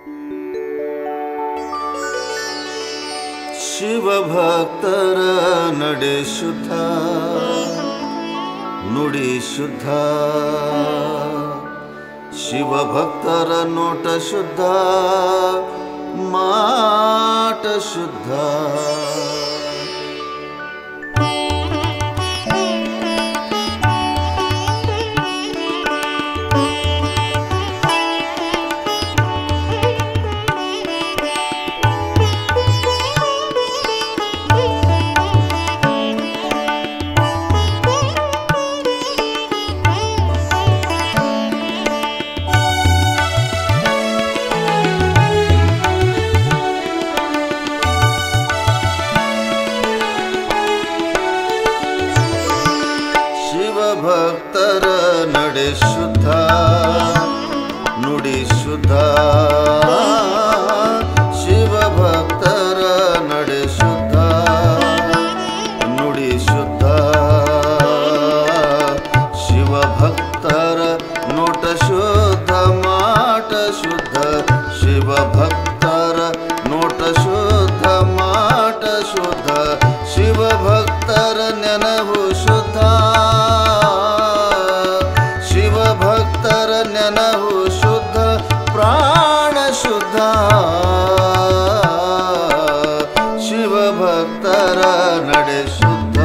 ಶಿವಭಕ್ತರ ನಡೆ ಶುದ್ಧ ನುಡಿ ಶುದ್ಧ ಶಿವಭಕ್ತರ ನೋಟ ಶುದ್ಧ ಮಾಟ ಶುದ್ಧ ಶಿವಭಕ್ತರ ನಡೆ ಶುದ್ಧ ನುಡಿ ಶುದ್ಧ ಶಿವಭಕ್ತರ ನಡೆ ಶುದ್ಧ ನುಡಿ ಶುದ್ಧ ಶಿವಭಕ್ತರ ನೋಟ ಶುದ್ಧ ಮಾಟ ಶುದ್ಧ ಶಿವಭಕ್ತರ ನೋಟ ಶುದ್ಧ ಮಾಟ ಶುದ್ಧ ಶಿವಭಕ್ತರ ನೆನವು ಶುದ್ಧ ಶಿವಭಕ್ತರ ನೆನವು ಶುದ್ಧ ಪ್ರಾಣ ಶುದ್ಧ ಶಿವಭಕ್ತರ ನಡೆ ಶುದ್ಧ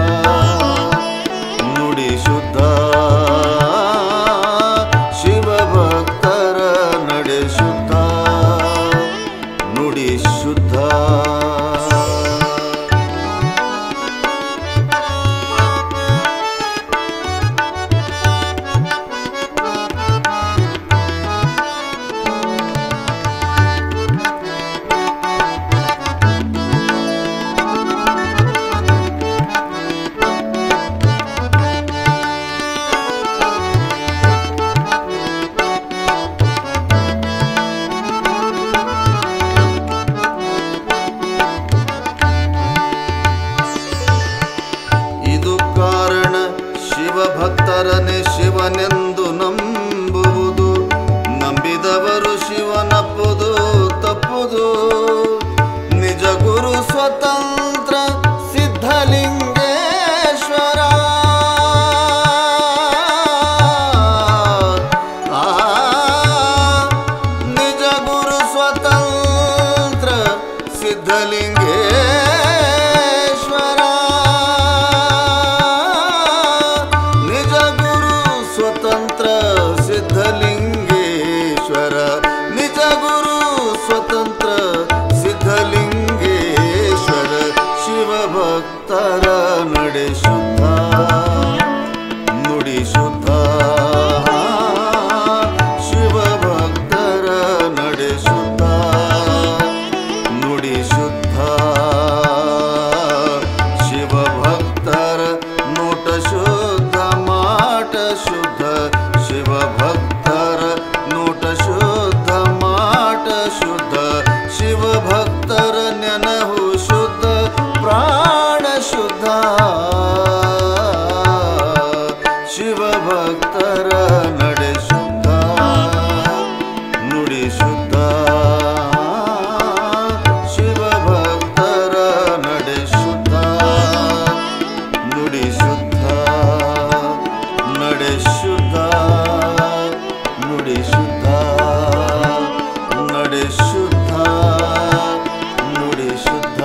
ನುಡಿ ಶುದ್ಧ ಶಿವಭಕ್ತರ ನಡೆ ಶುದ್ಧ ನುಡಿ ಶುದ್ಧ ಇದು ಕಾರಣ ಶಿವಭಕ್ತರನೆ ಶಿವನೆಂದು ನಂಬುವುದು ನಂಬಿದವರು ಶಿವನಪ್ಪುದು ತಪ್ಪುದು ನಿಜ ಗುರು ಸ್ವತಂತ್ರ ಸಿದ್ಧಲಿಂಗೇಶ್ವರ ಆ, ನಿಜ ಗುರು ಸ್ವತಂತ್ರ ಸಿದ್ಧಲಿಂಗೇಶ್ವರ ನಿಜ ಗುರು ಸ್ವತಂತ್ರ ಸಿದ್ಧಲಿಂಗೇಶ್ವರ ನಿಜ ಗುರು ಸ್ವತಂತ್ರ ಸಿದ್ಧಲಿಂಗೇಶ್ವರ ಶಿವಭಕ್ತರ ನಡೆ ಶುದ್ಧ ನುಡಿ ಶುದ್ಧ ಶಿವಭಕ್ತರ ನಡೆ ಶುದ್ಧ ನುಡಿ ಶುದ್ಧ ಶಿವಭಕ್ತರ ನೋಟ ಶುದ್ಧ ಮಾಟ ಶುದ್ಧ ಶಿವಭಕ್ತರ ನೋಟ ಶುದ್ಧ ಮಾಟ ಶುದ್ಧ ಶಿವಭಕ್ತರ ನೆನಹು ಶುದ್ಧ ಪ್ರಾಣ ಶುದ್ಧ ಶಿವಭಕ್ತರ ನಡೆ ಶುದ್ಧ ನುಡಿ ಶುದ್ಧ ಶಿವಭಕ್ತರ ನಡೆ ಶುದ್ಧ ನುಡಿ ಶುದ್ಧ ನಡೆ ಶುದ್ಧ ನುಡಿ ಶುದ್ಧ ನಡೆ ಶುದ್ಧ ನುಡಿ ಶುದ್ಧ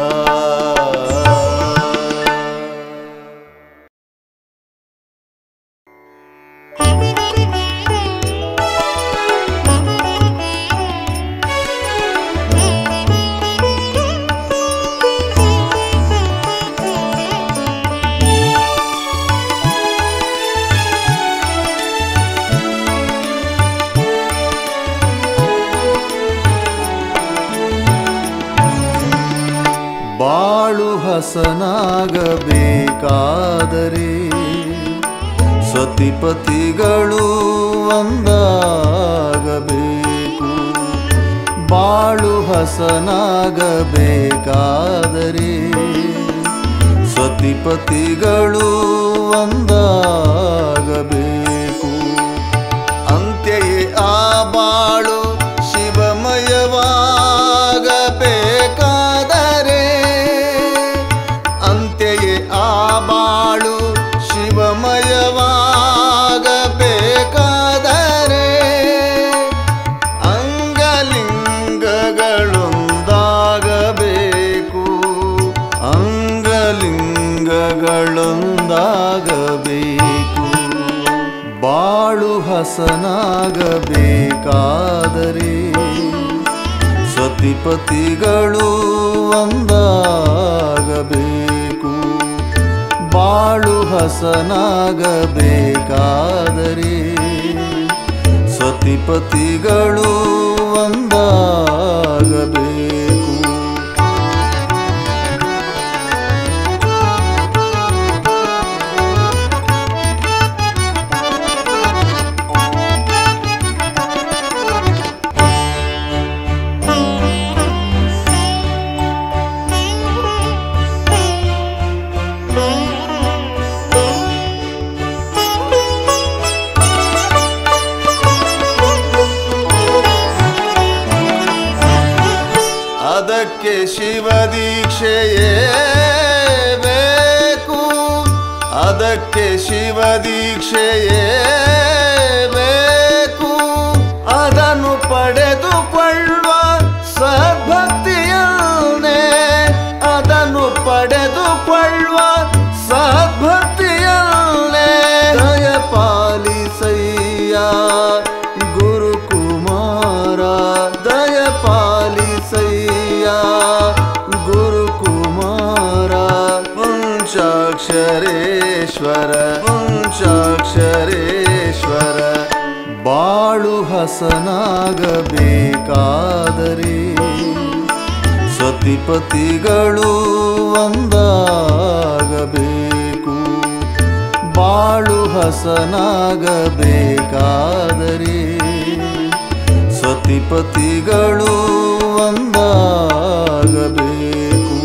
ಬಾಳು ಹಸನಾಗಬೇಕಾದರೆ ಸತಿಪತಿಗಳು ಒಂದಾಗಬೇಕು ಬಾಳು ಹಸನಾಗಬೇಕಾದರೆ ಸತಿಪತಿಗಳು ಒಂದಾಗಬೇಕು ಅಂತ್ಯಯೇ ಆ ಬಾಳು ಶಿವಮಯವಾ ಹಸನಾಗಬೇಕಾದರೆ ಸತಿಪತಿಗಳು ಒಂದಾಗಬೇಕು ಬಾಳು ಹಸನಾಗಬೇಕಾದರೆ ಸತಿಪತಿಗಳು ಒಂದಾಗಬೇಕು ಅದಕ್ಕೆ ಶಿವ ದೀಕ್ಷೆಯೇ ಬೇಕು ಅದಕ್ಕೆ ಶಿವ ದೀಕ್ಷೆಯೇ ಬೇಕು ಅದನ್ನು ಪಡೆದುಕೊಳ್ಳುವ ಸದ್ಭಕ್ತಿಯನ್ನೇ ಅದನ್ನು ಪಡೆದುಕೊಳ್ಳುವ ಸದ್ಭಕ್ತಿಯನ್ನೇ ದಯ ಪಾಲಿಸಯ್ಯ ಗುರುಕುಮಾರ ದಯ ಪಾಲಿಸಯ್ಯ ಗುರುಕುಮಾರ ಪಂಚಾಕ್ಷರೇಶ್ವರ ಪಂಚಾಕ್ಷರೇಶ್ವರ ಬಾಳು ಹಸನಾಗಬೇಕಾದರೆ ಸತಿಪತಿಗಳು ಒಂದಾಗಬೇಕು ಬಾಳು ಹಸನಾಗಬೇಕಾದರೆ ಸತಿಪತಿಗಳು ಒಂದಾಗಬೇಕು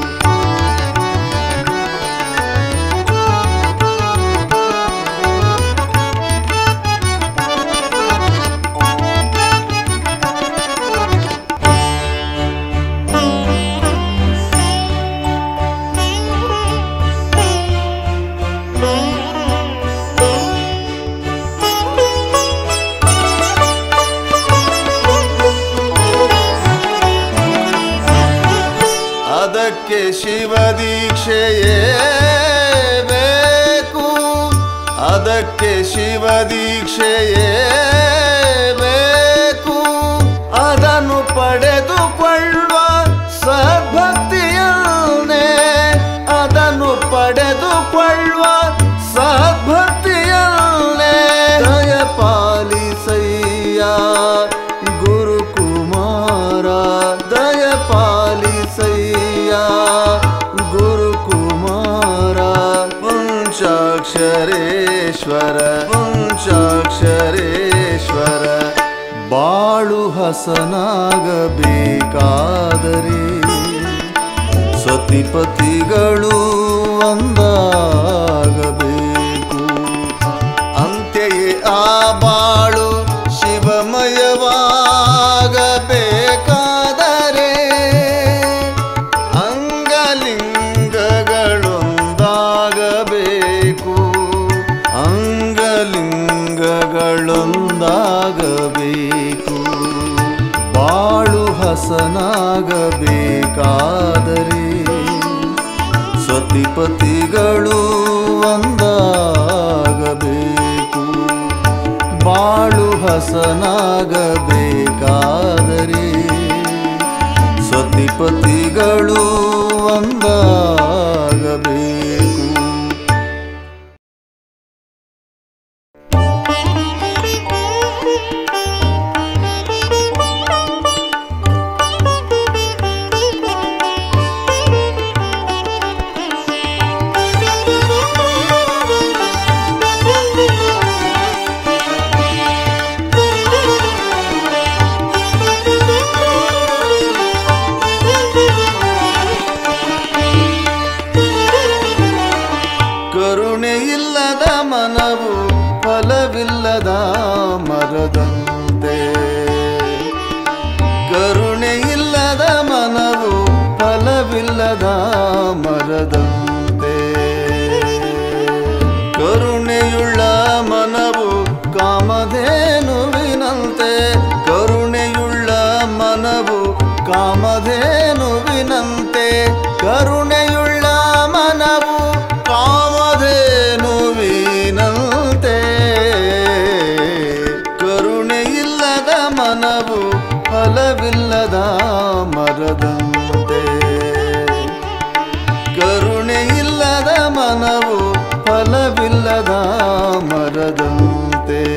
ಅದಕ್ಕೆ ಶಿವ ದೀಕ್ಷೆಯೇ ಬೇಕು ಅದಕ್ಕೆ ಶಿವ ದೀಕ್ಷೆಯೇ ಬೇಕು ಅದನ್ನು ಪಡೆದುಕೊಳ್ಳುವ ಸದ್ಭಕ್ತಿಯನ್ನೇ ಅದನ್ನು ಪಡೆದುಕೊಳ್ಳುವ ಸದ್ಭಕ್ತಿಯನ್ನೇ ದಯ ಪಾಲಿಸಯ್ಯ ಗುರುಕುಮಾರ ದಯ ಪಾಲಿಸಯ್ಯ ಗುರುಕುಮಾರ ಪಂಚಾಕ್ಷರೇಶ್ವರ ಪಂಚಾಕ್ಷರೇಶ್ವರ ಬಾಳು ಹಸನಾಗಬೇಕಾದರೆ ಸತಿಪತಿಗಳು ಒಂದಾಗಬೇಕು ಅಂತೆಯೇ ಆ ಬಾಳು ಶಿವಮಯವಾಗಬೇಕಾದರೆ ಅಂಗಲಿಂಗಗಳೊಂದಾಗಬೇಕು ಅಂಗಲಿಂಗಗಳೊಂದಾಗಬೇಕು ಬಾಳು ಹಸನಾಗಬೇಕಾದರೆ ಸತಿಪತಿಗಳು ಒಂದಾಗಬೇಕು ಬಾಳು ಹಸನಾಗಬೇಕಾದರೆ ಸತಿಪತಿಗಳು ಒಂದಾಗಬೇಕು ಕರುಣೆ ಇಲ್ಲದ ಮನವು ಫಲವಿಲ್ಲದ ಮರದಂತೆ ಕರುಣೆ ಇಲ್ಲದ ಮನವು ಫಲವಿಲ್ಲದ ಮರದಂತೆ ಕರುಣೆಯುಳ್ಳ ಮನವು ಕಾಮಧೇನುವಿನಂತೆ ಕರುಣೆಯುಳ್ಳ ಮನವು ಕಾಮಧೇನುವಿನಂತೆ ಕರುಣೆಯುಳ್ಳ ಮನವು ಕಾಮಧೇನುವಿನಂತೆ ಮನವು ಫಲವಿಲ್ಲದ ಮರದಂತೆ ಕರುಣೆ ಇಲ್ಲದ ಮನವು ಫಲವಿಲ್ಲದ ಮರದಂತೆ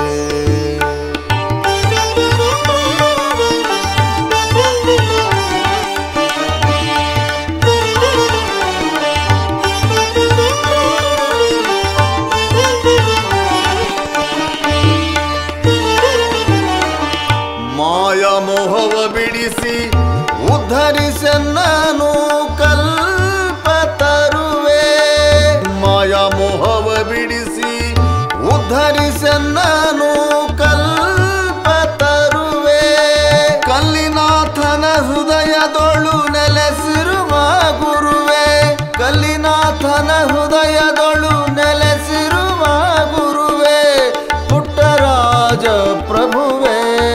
ಮಾಯ ಮೋಹವ ಬಿಡಿಸಿ ಉದ್ಧರಿಸನ್ನನು ಕಲ್ಪ ತರುವೆ ಮಾಯ ಮೋಹವ ಬಿಡಿಸಿ ಉದ್ಧರಿಸನ್ನನು ಕಲ್ಪ ತರುವೆ ಕಲ್ಲಿನಾಥನ ಹೃದಯದೊಳು ನೆಲೆಸಿರುವ ಗುರುವೆ ಕಲ್ಲಿನಾಥನ ಹೃದಯದೊಳು ನೆಲೆಸಿರುವ ಗುರುವೆ ಪುಟ್ಟರಾಜ ಪ್ರಭುವೇ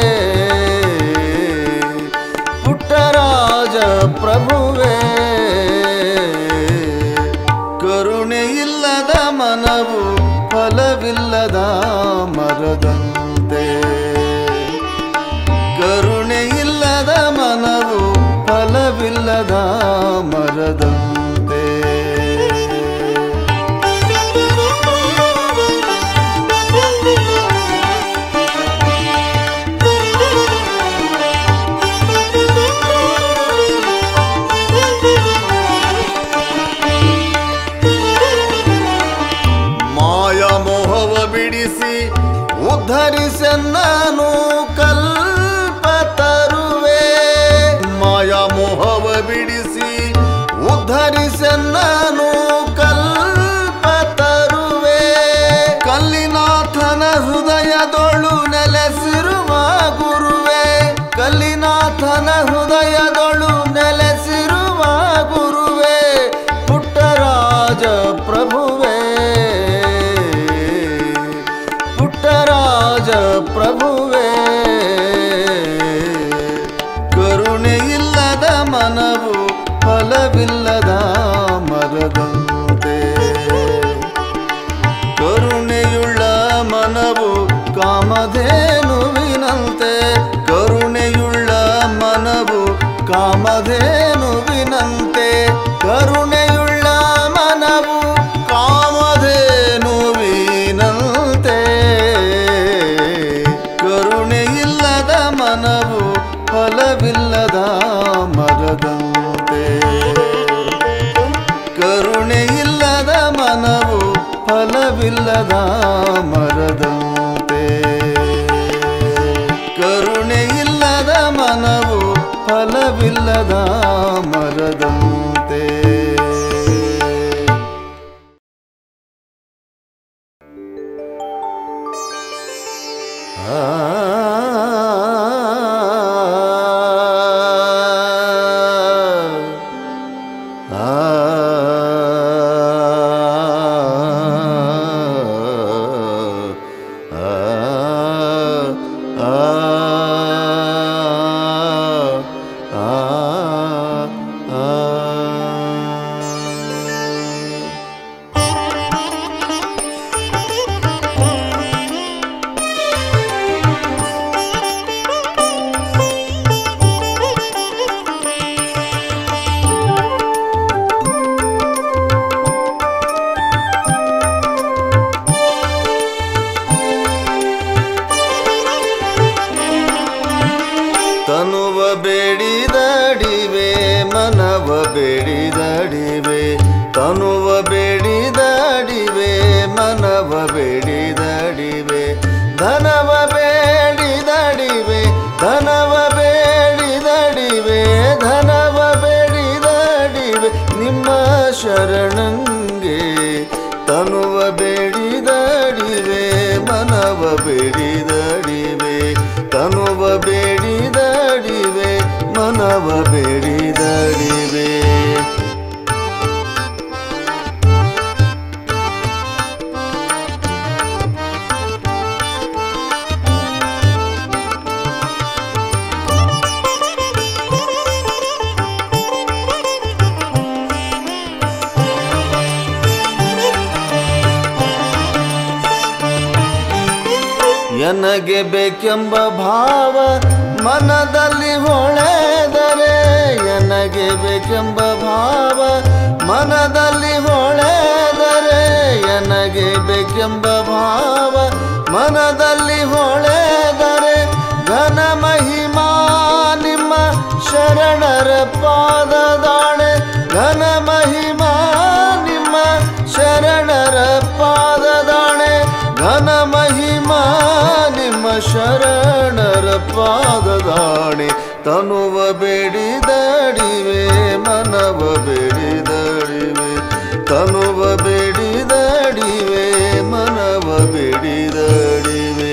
ಪುಟ್ಟರಾಜ ಪ್ರಭುವೇ ಕರುಣೆ ಇಲ್ಲದ ಮನವು ಫಲವಿಲ್ಲದ ಮರದಂತೆ ಕರುಣೆ ಇಲ್ಲದ ಮನವು ಫಲವಿಲ್ಲದ ಮರದಂತೆ ಮಾಯ ಮೋಹವ ಬಿಡಿಸಿ ಉದ್ಧರಿಸನ್ನನು ಕಲ್ಪ ತರುವೆ ಮಾಯ ಮೋಹವ ಬಿಡಿಸಿ ಉದ್ಧರಿಸನ್ನನು ಕಲ್ಪ ತರುವೆ ಕಲ್ಲಿನಾಥನ ಹೃದಯದೊಳು ನೆಲೆಸಿರುವ ಗುರುವೆ ಕಲ್ಲಿನಾಥನ ಹೃದಯದೊಳು ನೆಲೆಸಿರುವ ಗುರುವೆ ಪುಟ್ಟರಾಜ ಪ್ರಭುವೇ ಪುಟ್ಟರಾಜ ಪ್ರಭುವೇ ಕರುಣೆ ಇಲ್ಲದ ಮನವು ಫಲವಿಲ್ಲದ ಮರದಂತೆ ಕರುಣೆಯುಳ್ಳ ಮನವು ಕಾಮಧೇನುವಿನಂತೆ ಕರುಣೆಯುಳ್ಳ ಮನವು ಕಾಮಧೇನುವಿನಂತೆ ಕರುಣೆಯುಳ್ಳ ಮನವು ಕಾಮಧೇನುವಿನಂತೆ ಕರುಣೆ ಇಲ್ಲದ ಮನವು ಫಲವಿಲ್ಲದ ಮರದಂತೆ ಕರುಣೆ ಇಲ್ಲದ ಮನವು ಫಲವಿಲ್ಲದ ಮರದಂತೆ ಕರುಣೆ ಇಲ್ಲದ ಮನವು ಫಲವಿಲ್ಲದ ಮರದಂತೆ ತನುವ ಬೇಡಿದಡಿವೆ ಮನವ ಬೇಡಿದಡಿವೆ ತನುವ ಬೇಡಿದಡಿವೆ ಮನವ ಬೇಡಿದಡಿವೆ ಧನವ ಬೇಡಿದಡಿವೆ ಧನವ ಬೇಡಿದಡಿವೆ ಧನವ ಬೇಡಿದಡಿವೆ ನಿಮ್ಮ ಶರಣಂಗೆ ತನುವ ಬೇಡಿದಡಿವೆ ಮನವ ಬೇಡಿದಡಿವೆ ತನುವ ಬೇಡಿದಡಿವೆ ಮನವ ಬೇಡಿದಡಿವೆ ಎನಗೆ ಬೇಕೆಂಬ ಭಾವ ಮನದಲ್ಲಿ ಹೊಳೆದರೆ ಎನಗೆ ಬೇಕೆಂಬ ಭಾವ ಮನದಲ್ಲಿ ಹೊಳೆದರೆ ಎನಗೆ ಬೇಕೆಂಬ ಭಾವ ಮನದಲ್ಲಿ ಹೊಳೆದರೆ ಘನ ಮಹಿಮಾ ನಿಮ್ಮ ಶರಣರ ಪಾದದಾಣೆ ಘನ ಮಹಿಮಾ ನಿಮ್ಮ ಶರಣರ ಪಾದದಾಣೆ ಘನ ಮಹಿಮಾ ನಿಮ್ಮ ಶರಣರ ಪಾದದಾಣೆ ತನುವ ಬೇಡಿದಡಿವೆ ಮನವ ಬೇಡಿದಡಿವೆ ತನುವ ಬೇಡಿದಡಿವೆ ಮನವ ಬೇಡಿದಡಿವೆ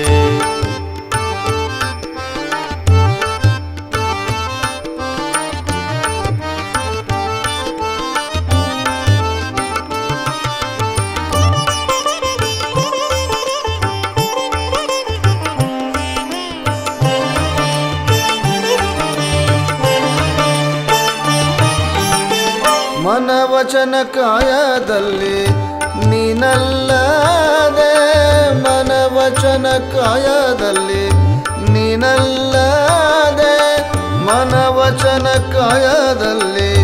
ಮನವಚನ ಕಾಯದಲ್ಲಿ ನೀನಲ್ಲದೆ ಮನವಚನ ಕಾಯದಲ್ಲಿ ನೀನಲ್ಲದೆ ಮನವಚನ ಕಾಯದಲ್ಲಿ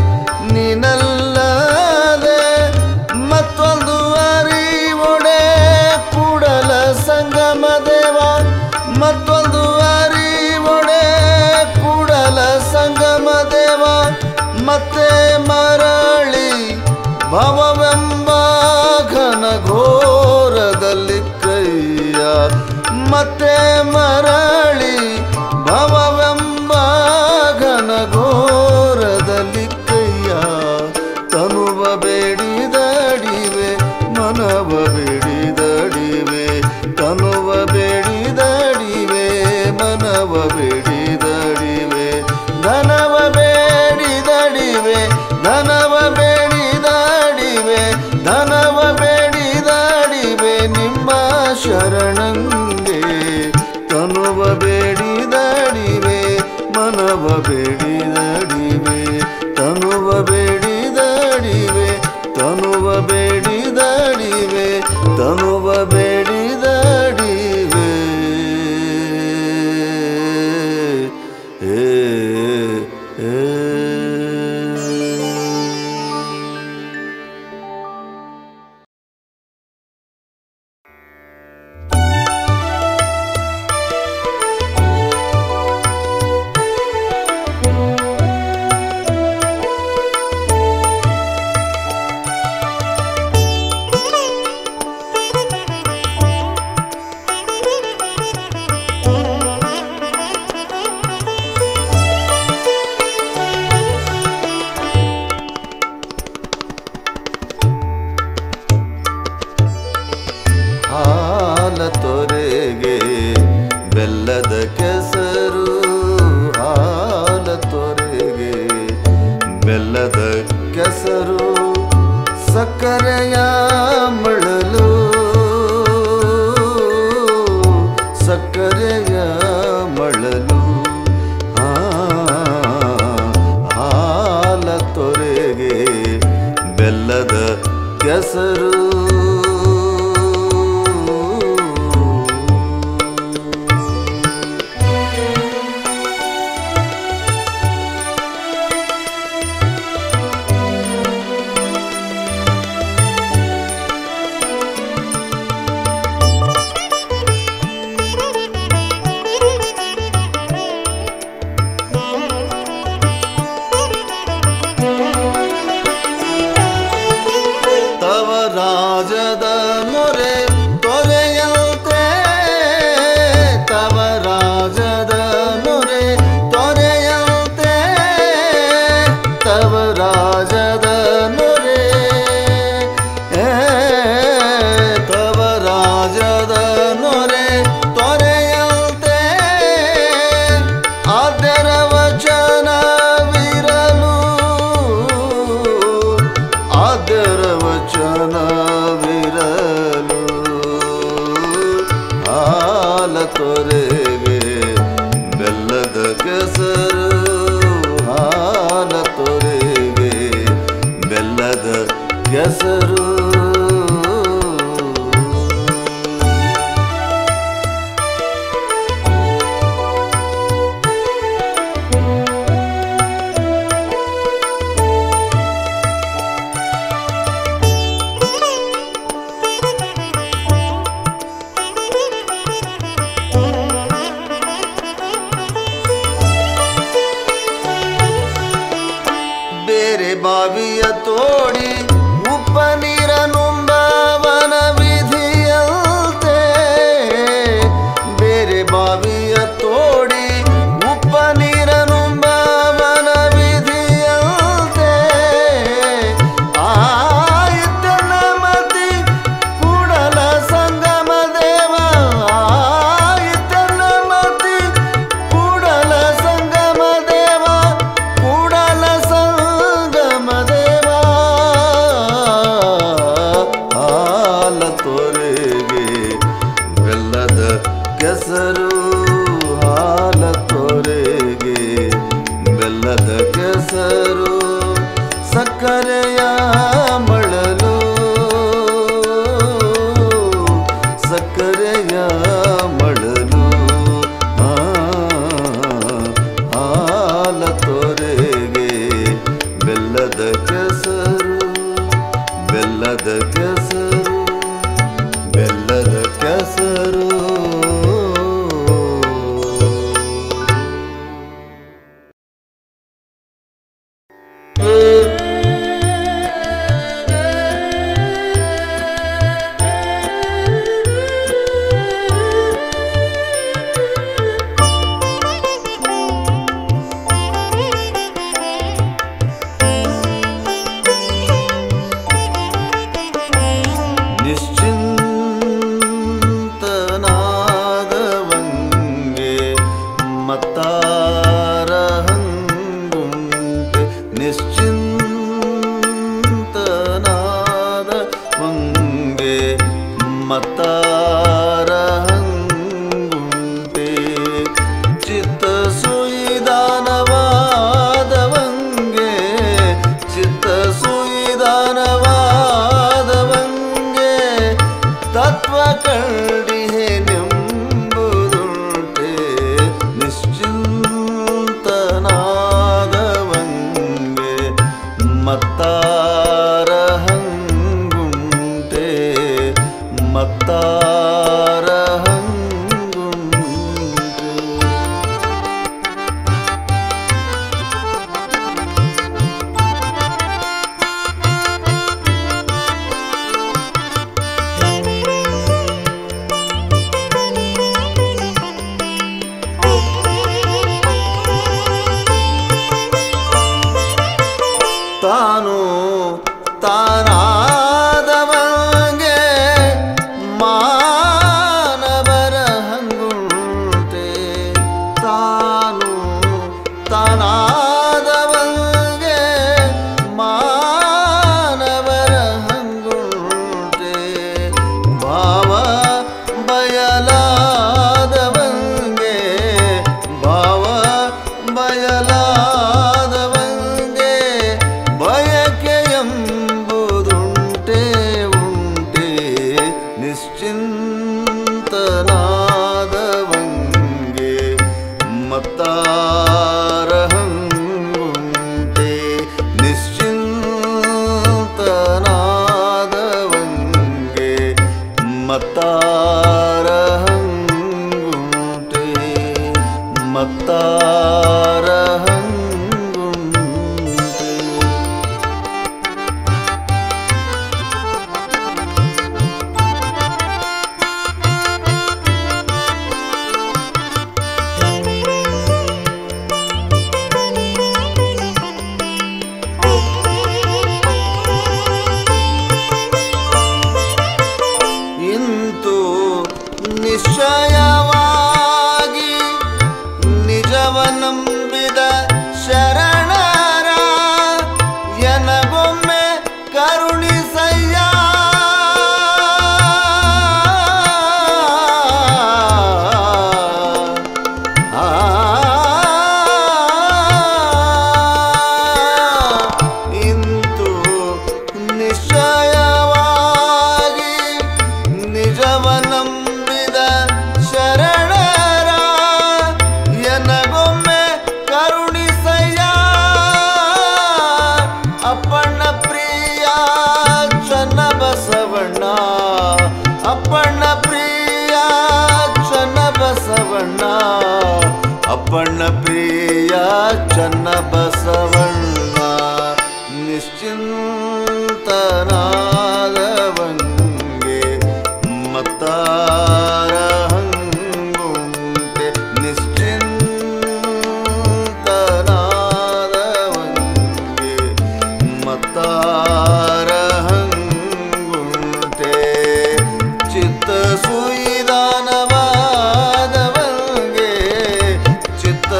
ನೀನಲ್ಲದೆ ಮತ್ತೊಂದು ಅರಿವೊಡೆ ಕೂಡಲ ಸಂಗಮ ದೇವ ಮತ್ತೊಂದು ಅರಿವೊಡೆ ಕೂಡಲ ಸಂಗಮ ದೇವ ಮತ್ತೆ ಮರಳಿ ಭವವೆಂಬ ಘನ ಘೋರದಲ್ಲಿ ಕೈಯ ಮತ್ತೆ ಮರಳಿ ಭವವೆಂಬ ಘನ ಘೋರದಲ್ಲಿ ಕೈಯ ತನುವ ಬೇಡಿದಡಿವೆ ಮನವ ಬೇಡಿದಡಿವೆ ತನುವ ಬೇಡಿದಡಿವೆ ಮನವ ಬೇಡಿದಡಿವೆ ಧನವ ಬೇಡಿದಡಿವೆ ಧನವ ಬೇಡಿದಡಿವೆ ಧನವ ಬೇಡಿದಡಿವೆ ನಿಮ್ಮ ಶರಣಂಗೆ ತನುವ ಬೇಡಿದಡಿವೆ ಮನವ ಬೇಡಿದಡಿವೆ ತನುವ ಬೇಡಿದಡಿವೆ ತನುವ ಬೇಡಿದಡಿವೆ ತನುವ ಬೇಡಿದಡಿವೆ ಏ ಏ ಹಾಲ ತೊರೆಗೆ ಬೆಲ್ಲದ ಕೆಸರು ಹಾಲ ತೊರೆಗೆ ಬೆಲ್ಲದ ಕೆಸರು ಸಕ್ಕರೆಯ ಮಳಲು ಸಕ್ಕರೆಯ ಮಳಲು ಆ, ಹಾಲ ತೊರೆಗೆ ಬೆಲ್ಲದ ಕೆಸರು ತವ ರಾಜದ ಮೊರೆ ತೊರೆಯಂತೆ ತವ ರಾಜದ ಮೊರೆ ತೊರೆಯಂತೆ ತವ ರಾಜದ ಮೊರೆ ಏ, ತವ ರಾಜದ ನೊರೆ ತೊರೆಯಂತೆ ಆದ್ಯರ ವಚನವಿರಲು ಬಾವಿಯ ತೋಡಿ ಉಪ್ಪ ನೀರ ನುಂಬವನ ವಿಧಿಯಂತೆ ಬೇರೆ ಬಾವಿಯ ತೋಡಿ ಉಪ್ಪ ನೀರ ನುಂಬವನ ವಿಧಿಯಂತೆ ಆಯಿತನ ಮತಿ ಕೂಡಲ ಸಂಗಮ ದೇವ ಆಯಿತನ ಮತಿ ಕೂಡಲ ಸಂಗಮ ದೇವ ಕೂಡಲ ಸಂಗಮ ದೇವ ಹಾಲ ತೋರೆಗೆ ಬೆಲ್ಲದ ಕೆಸರು ಹಾಲ ತೋರೆಗೆ ಬೆಲ್ಲದ ಕೆಸರು ಸಕ್ಕರೆಯ ಮಳಲು ಸಕ್ಕರೆಯ ಮಳಲು ಆ, ಹಾಲ ತೋರೆಗೆ ಬೆಲ್ಲದ ಕೆಸರು ಬೆಲ್ಲದ ಕೆಸರು ಬೆಲ್ಲದ ಕೆಸರು ನಿಶ್ಚಿಂತನಾದವಂಗೆ ಮತ್ತಾರ ಹಂಗುಂಟೆ ನಿಶ್ಚಿಂತನಾದವಂಗೆ ಮತ್ತಾರ ಹಂಗುಂಟೆ ಚಿತ್ತ ಸುಯಿದಾನವಾದವಂಗೆ ಚಿತ್ತ ಸುಯಿದಾನವಾದವಂಗೆ ತತ್ವ ಕಂಡಿಹೆ ನೆಂಬುದುಂಟೆ ನಿಶ್ಚಿಂತನಾದವಂಗೆ ಮತ್ತಾರ ಹಂಗುಂಟೆ ಮತ್ತಾರ ಹಂಗುಂಟೆ ತಾನು ತಾನಾದವಂಗೆ ಮಾನವರ ಹಂಗುಂಟೆ ತಾನು ತಾನಾದವಂಗೆ ಮಾನವರ ಹಂಗುಂಟೆ ಭಾವ ಬಯಲಾದವಂಗೆ ಭಾವ ಬಯಲಾದವಂಗೆ ಬಯಕೆ ಎಂಬುದುಂಟೆ ಉಂಟೆ ನಿಶ್ಚಿಂತನಾದವಂಗೆ ಮತ್ತಾರ ಹಂಗುಂಟೆ ನಿಶ್ಚಿಂತನಾದವಂಗೆ ಮತ್ತಾರ ಹಂಗುಂಟೆ ಮತ್ತಾರ ಹಂಗುಂಟೆ ಇಂತು ನಿಶ್ಚಯವಾಗಿ ನಿಜವನಂಬಿದ ಶರಣರ ಎನಗೊಮ್ಮೆ ಕರುಣಿಸಯ್ಯ ಆ ಇಂತು ನಿಶ್ಚಯವಾಗಿ ನಿಜವನಂಬಿದ ಶರಣರ ಎನಗೊಮ್ಮೆ ಕರುಣಿಸಯ್ಯ ಅಪ್ಪಣ್ಣ ಪ್ರಿಯ ಚನ್ನ ಬಸವಣ್ಣ ಅಪ್ಪಣ್ಣ ಪ್ರಿಯ ಚನ್ನ ಬಸವಣ್ಣ ಅಪ್ಪಣ್ಣ ಪ್ರಿಯ ಚನ್ನ ಬಸವಣ್ಣ ನಿಶ್ಚಿಂತನಾದವಂಗೆ ಮತ್ತಾರ ಹಂಗುಂಟೆ ನಿಶ್ಚಿಂತನಾದವಂಗೆ ಮತ್ತಾರ ಹಂಗುಂಟೆ ಚಿತ್ತ ಸುಯಿದಾನವಾದವಂಗೆ ಚಿತ್ತ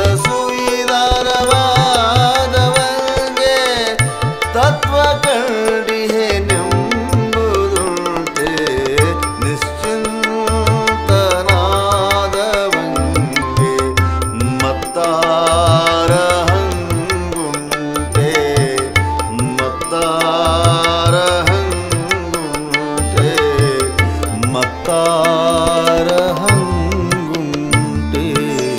ಸುಯಿದಾನವಾದವಂಗೆ ತತ್ವ ಕಂಡಿಹೆ ನೆಂಬುದುಂಟೆ ನಿಶ್ಚಿಂತನಾದವಂಗೆ ಮತ್ತಾರ ಹಂಗುಂಟೆ ಮತ್ತಾರ ಹಂಗುಂಟೆ ಮತ್ತಾರ ಹಂಗುಂಟೆ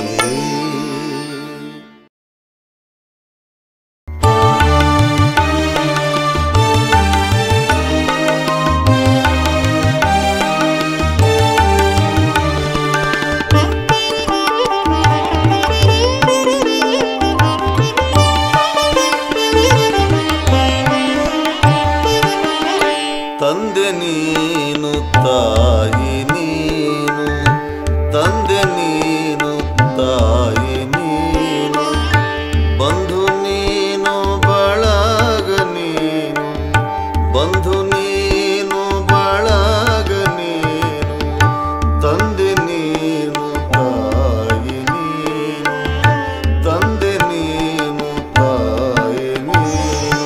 ತಂದೆ ನೀನು ತಾಯಿ ನೀನು ತಂದೆ ನೀನು ತಾಯಿ ನೀನು ಬಂಧು ನೀನು ಬಳಗ ನೀನು ಬಂಧು ನೀನು ಬಳಗ ನೀನು ತಂದೆ ನೀನು ತಾಯಿ ನೀನು ತಂದೆ ನೀನು ತಾಯಿ ನೀನು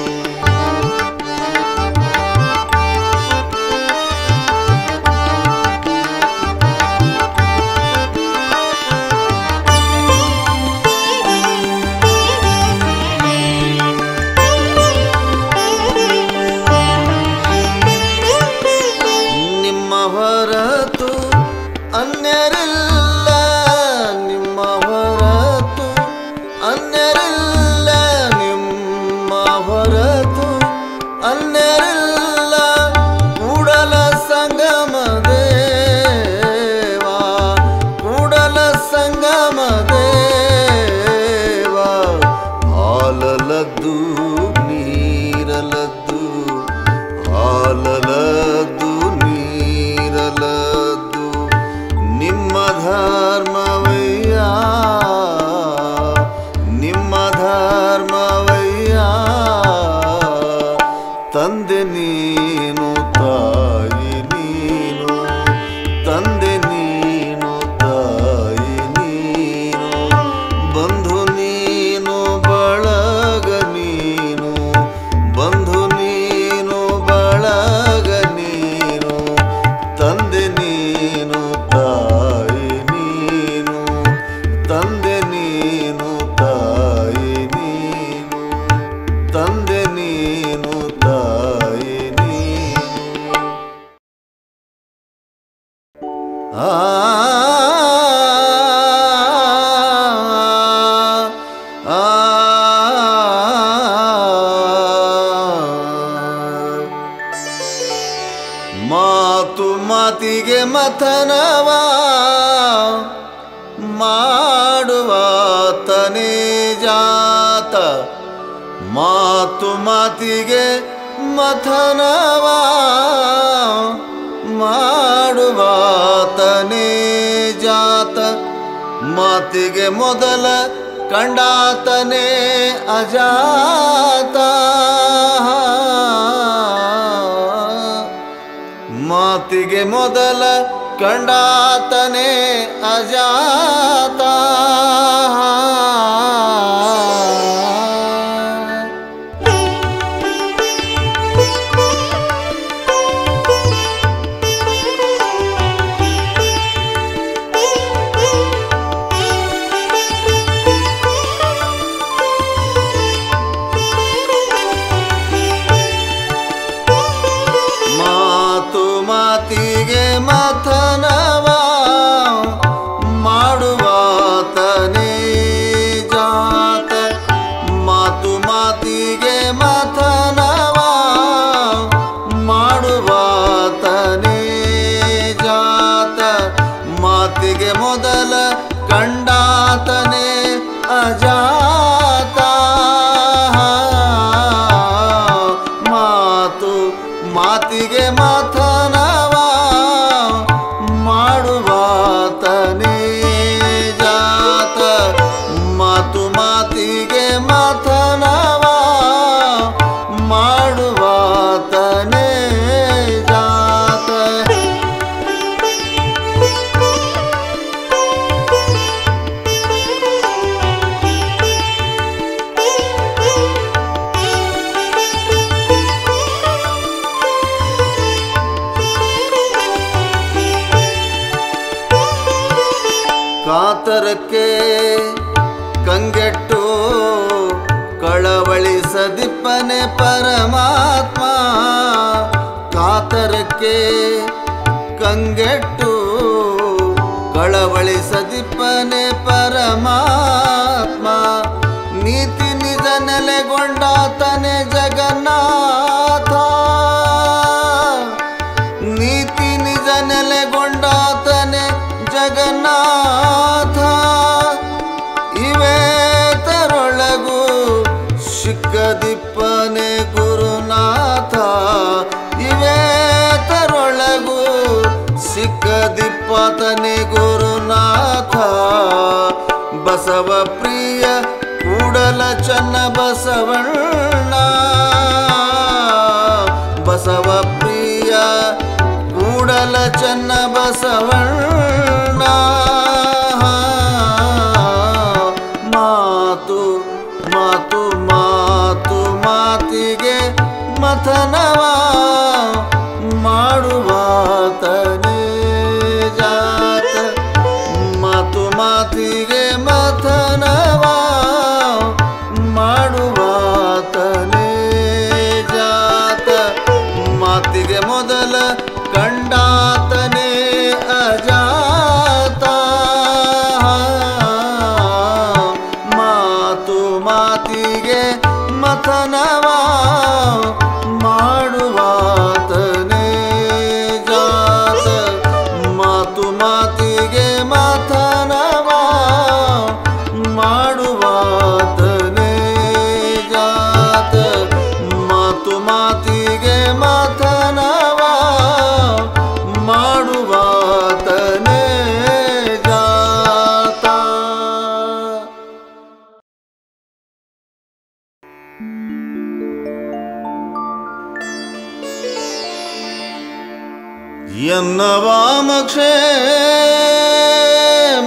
ನಿಮ್ಮ ಹೊರತು ಅನ್ಯರಿಲ್ಲ ನಿಮ್ಮ ಹೊರತು ಅನ್ಯರಿಲ್ಲ ನಿಮ್ಮ ಹೊರತು ಅನ್ಯರಿಲ್ಲ ಕೂಡಲ ಸಂಗಮ ದೇವಾ ಕೂಡಲ ಸಂಗಮ ದೇವಾ ಹಾಲಲದ್ದು ನೀರಲದ್ದು ಹಾಲಲದ್ದು ನೀರಲದ್ದು ನಿಮ್ಮ ಧರ್ಮವಯ್ಯ ನಿಮ್ಮ ಧರ್ಮವಯ್ಯ ತಂದೆ ನೀನು ತಾಯಿ ನೀನು ತಂದೆ ನೀನು ತಾಯಿ ನೀನು ಬಂಧು ನೀನು ಬಳಗ ನೀನು ಬಂಧು ನೀನು ಬಳಗ ನೀನು ತಂದೆ ನೀನು ತಾಯಿ ನೀನು ತಂದೆ ನೀನು ತಾಯಿ ನೀನು ತಂದೆ ನೀನು ತಾಯಿ ನೀನು ಆ ಆ ಮಾತು ಮಾತಿಗೆ ಮಥನವ ಮಾಡುವ ತನೇ ಜಾತ ಮಾತು ಮಾತಿಗೆ ಮಥನವ ಮಾಡುವ ತನೇ ಜಾತ ಮಾತಿಗೆ ಮೊದಲ ಕಂಡಾತನೇ ಅಜಾತ ಮಾತಿಗೆ ಮೊದಲ ಕಂಡಾತನೇ ಅಜಾತ ಮಾತು ಮಾತಿಗೆ ಮಥನವ ಮಾಡುವ ಕಾತರಕ್ಕೆ ಕಂಗೆಟ್ಟು ಕಳವಳಿಸದಿಪ್ಪನೆ ಪರಮಾತ್ಮ ಕಾತರಕ್ಕೆ ಕಂಗೆಟ್ಟು ಕಳವಳಿಸದಿಪ್ಪನೆ ಪರಮಾತ್ಮ ನೀತಿ ನಿಜ ನೆಲೆಗೊಂಡಾತನೆ ಜಗನ್ನಾಥ ನೀತಿ ನಿಜ ನೆಲೆಗೊಂಡಾತನೆ ಜಗನ್ನಾಥ ಇವೇ ತರೊಳಗು ಸಿಕ್ಕದಿಪ್ಪನೆ ಗುರುನಾಥ ಇವೇ ತರೊಳಗು ಸಿಕ್ಕದಿಪ್ಪತನೆ ಗುರುನಾಥ ಬಸವ ಪ್ರಿಯ ಕೂಡಲ ಚನ್ನ ಬಸವಣ್ಣ ಬಸವ ಪ್ರಿಯ ಕೂಡಲ ಚನ್ನ ಬಸವಣ್ಣ ಮಾತು ಮಾತು ಮಾತು ಮಾತಿಗೆ ಮಥನವ ಮಾಡುವಾತನೇ ಜಾತ ಮಾತು ಮಾತಿಗೆ ಮಥನವ ಮಾಡುವಾತನೇ ಜಾತ ಮಾತಿಗೆ ಮೊದಲ ಕಂಡಾತನೇ ಅಜಾತ ಮಾತು ಮಾತಿಗೆ ಮಥನವ ಮಾಡುವಾತನೇ ಜಾತ ಮಾತು ಮಾತಿಗೆ ಮಥನವ ಮಾಡುವಾತನೇ ಜಾತ ಮಾತು ಮಾತಿಗೆ ಮಥನವ ಮಾಡುವಾತನೇ ಜಾತ ಎನ್ನ ವಾಮಕ್ಷೇಮ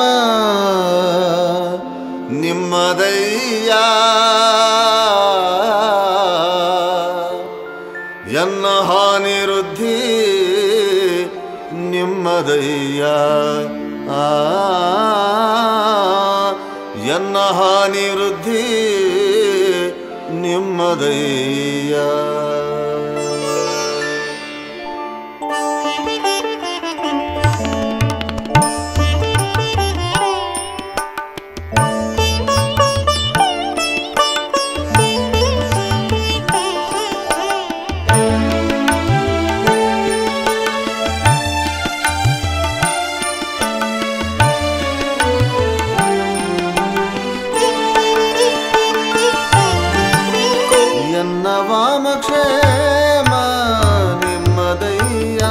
ನಿಮ್ಮದಯ್ಯ ಎನ್ನ ಹಾನಿ ವೃದ್ಧಿ ನಿಮ್ಮದಯ್ಯ ಆ ಎನ್ನ ಹಾನಿ ವೃದ್ಧಿ ನಿಮ್ಮದಯ್ಯ ಎನ್ನ ವಾಮಕ್ಷೇಮ ನಿಮ್ಮದಯ್ಯ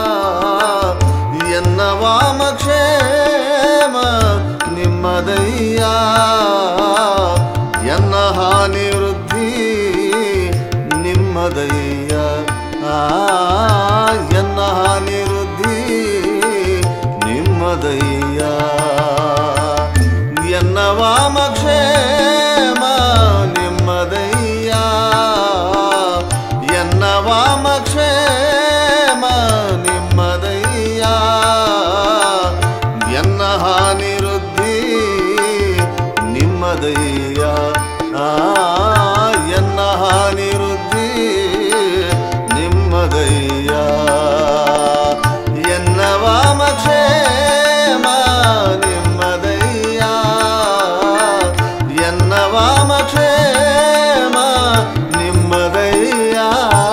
ಎನ್ನ ವಾಮಕ್ಷೇಮ ನಿಮ್ಮದಯ್ಯ ಎನ್ನ ಹಾನಿ ವೃದ್ಧಿ ನಿಮ್ಮದಯ್ಯ ಆ ಎನ್ನ ಹಾನಿ ವೃದ್ಧಿ ನಿಮ್ಮದಯ್ಯ ಎನ್ನ ವಾಮಕ್ಷೇಮ ನಿಮ್ಮದಯ್ಯ ಎನ್ನ ವಾಮಕ್ಷೇಮ ನಿಮ್ಮದಯ್ಯ ಎನ್ನ ಹಾನಿ ವೃದ್ಧಿ ನಿಮ್ಮದಯ್ಯ ಆ ಎನ್ನ ಹಾನಿ ವೃದ್ಧಿ ನಿಮ್ಮದಯ್ಯ ಎನ್ನ ವಾಮಕ್ಷೇಮ ನಿಮ್ಮದಯ್ಯ ಎನ್ನ ವಾಮಕ್ಷೇಮ ನಿಮ್ಮದಯ್ಯ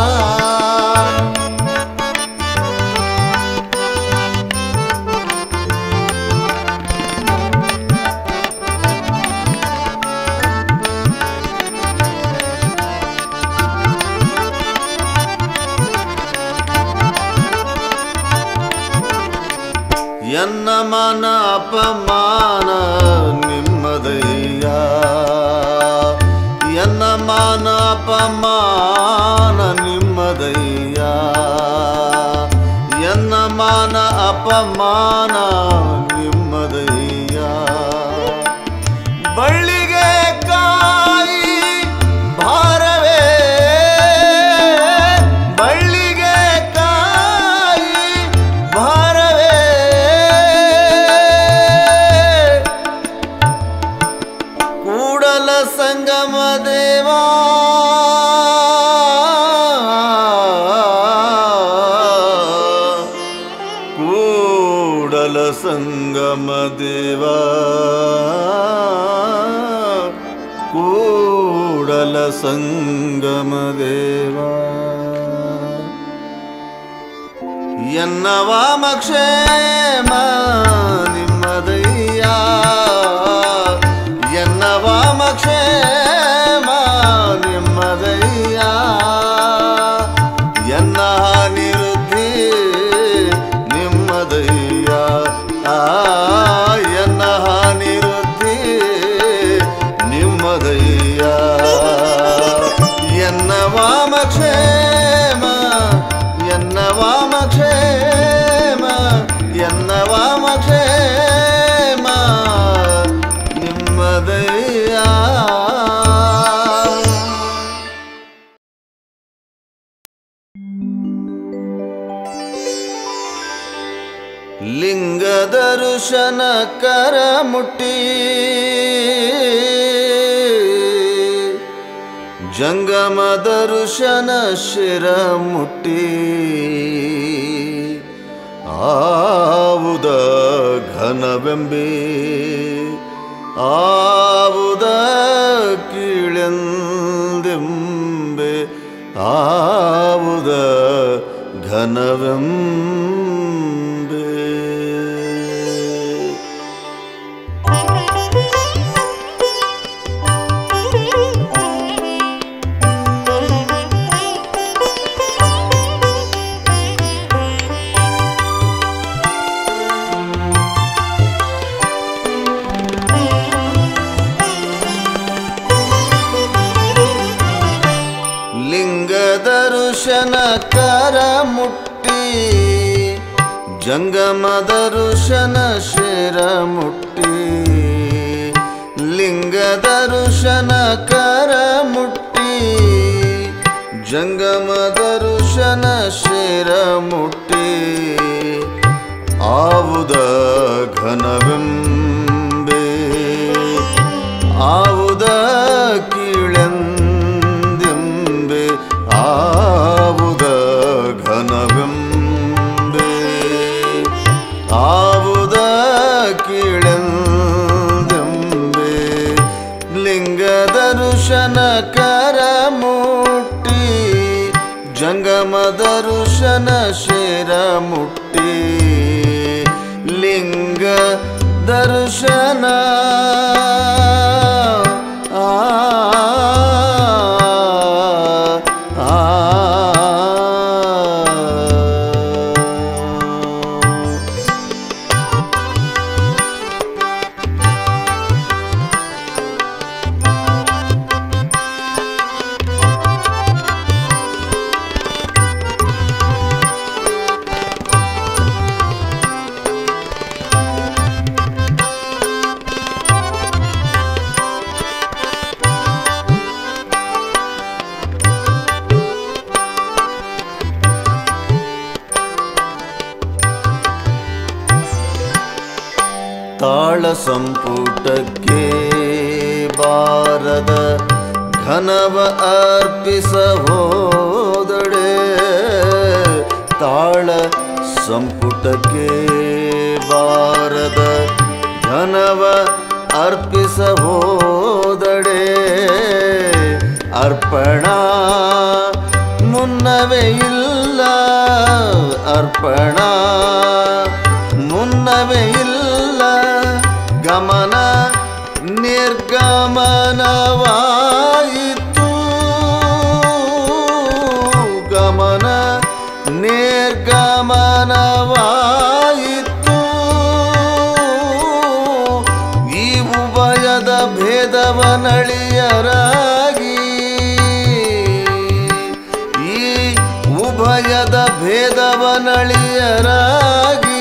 ಎನ್ನ ಮನ ಅಪಮಾನ ನಿಮ್ಮದಯ್ಯ ಎನ್ನ ಮಾನ ಅಪಮಾನ ನಿಮ್ಮದಯ್ಯ ಎನ್ನ ಮಾನ ಅಪಮಾನ ನಿಮ್ಮದಯ್ಯ ಬಳ್ಳಿಗೆ ಕಾಯಿ ಭಾರವೇ ಬಳ್ಳಿಗೆ ಕಾಯಿ ಭಾರವೇ ಕೂಡಲ ಸಂಗಮ ದೇವಾ ಕೂಡಲ ಸಂಗಮ ದೇವಾ ಕೂಡಲ ಸಂಗಮ ದೇವಾ ಎನ್ನ ವಾಮಕ್ಷೇಮ ನಿಮ್ಮದಯ್ಯ ಎನ್ನ ವಾಮಕ್ಷೇಮ ನಿಮ್ಮದಯ್ಯ ಎನ್ನ ನಿರುದ್ಧಿ ನಿಮ್ಮದಯ್ಯ ಆ ಎನ್ನ ನಿರುದ್ಧಿ ನಿಮ್ಮದಯ್ಯ ಎನ್ನ ವಾಮಕ್ಷೇಮ ಎನ್ನ ವಾಮಕ್ಷೇಮ ಎನ್ನ ವಾಮಕ್ಷೇಮ ನಿಮ್ಮದಯ್ಯ ಲಿಂಗ ದರ್ಶನ ಕರ ಮುಟ್ಟಿ ಜಂಗಮ ದರ್ಶನ ಶಿರ ಮುಟ್ಟಿ ಆವುದ ಘನವೆಂಬಿ ಆವುದ ಕೀಳೆಂದೆಂಬೆ ಆವುದ ಘನವೆಂಬೆ ಲಿಂಗ ದರ್ಶನ ಕರ ಮುಟ್ಟಿ ಜಂಗಮ ದರ್ಶನ ಶಿರ ಮುಟ್ಟಿ ಲಿಂಗ ದರ್ಶನ ಕರ ಮುಟ್ಟಿ ಜಂಗಮ ದರ್ಶನ ಶಿರ ಮುಟ್ಟಿ ಆವುದ ಘನವೆಂಬೆ ಆವುದ ಕೀಳೆಂದೆಂಬೆ ಆವುದ ಘನವೆಂಬೆ ಆವುದ ಕೀಳೆಂದೆಂಬೆ ಲಿಂಗ ದರ್ಶನ ಕರ ಮುಟ್ಟಿ ಜಂಗಮ ದರ್ಶನ ಶಿರ ಮುಟ್ಟಿ ಲಿಂಗ ದರ್ಶನ ಆ ಆ ತಾಳ ಸಂಪುಟಕ್ಕೆ ಬಾರದ ಘನವ ಅರ್ಪಿಸ ಹೋದಡೆ ತಾಳ ಸಂಪುಟಕ್ಕೆ ಬಾರದ ಘನವ ಅರ್ಪಿಸ ಹೋದಡೆ ಅರ್ಪಣ ಮುನ್ನವೇ ಇಲ್ಲ ಅರ್ಪಣ ಮುನ್ನವೇ ಇಲ್ಲ ಗಮನ ನಿರ್ಗಮನವಾಯಿತು ಗಮನ ನಿರ್ಗಮನವಾಯಿತು ಈ ಉಭಯದ ಭೇದವನಳಿಯರಾಗಿ ಈ ಉಭಯದ ಭೇದವನಳಿಯರಾಗಿ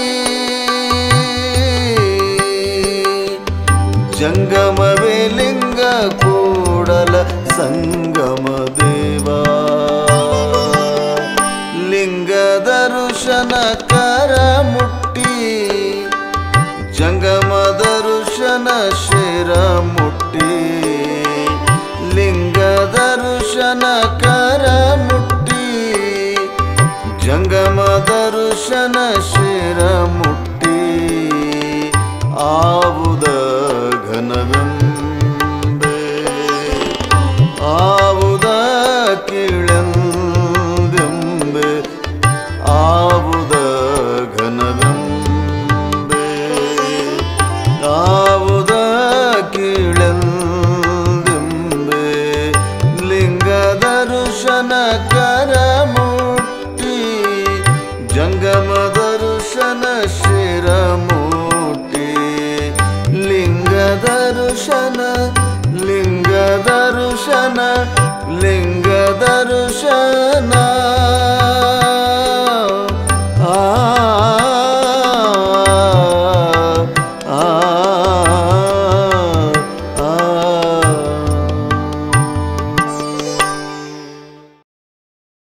ಜಂಗಮವೇ ಲಿಂಗ ಕೂಡಲ ಸಂಗಮ ದೇವ ಲಿಂಗ ದರ್ಶನ ಕರ ಮುಟ್ಟಿ ಜಂಗಮ ದರ್ಶನ ಶಿರ ಮುಟ್ಟಿ ಲಿಂಗ ದರ್ಶನ